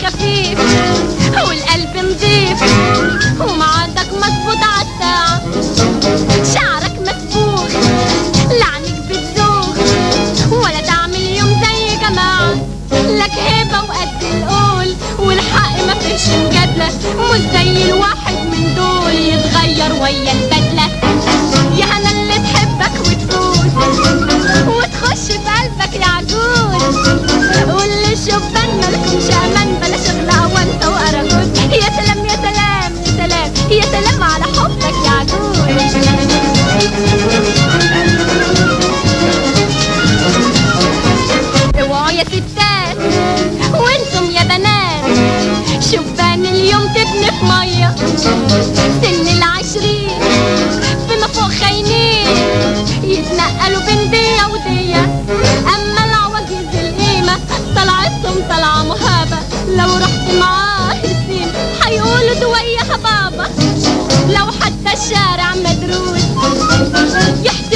خفيف والقلب نضيف ومعادك مظبوط عالساعة شعرك مسبوق لعنك بتزوق ولا تعمل يوم زي جماعة لك هيبة وقد القول والحق ما فيش مجادلة مش زي الواحد من دول يتغير ويا البدلة يا هنا اللي تحبك وتفوز وتخش في قلبك يا عجوز قول للشبان مالكمش امان بلا شغل وانت واراجوز يا سلام يا سلام يا سلام يا سلام على حبك يا عجوز اوعوا يا ستات وانتم يا بنات شبان اليوم تبني في ميه سن العشرين فيما فوق خاينين يتنقلوا بين دية ودية اما العواجيز القيمة طلعتهم طلعة مهابة لو رحت معاه السين هيقولوا دوية بابا لو حتى الشارع مدروس يحسب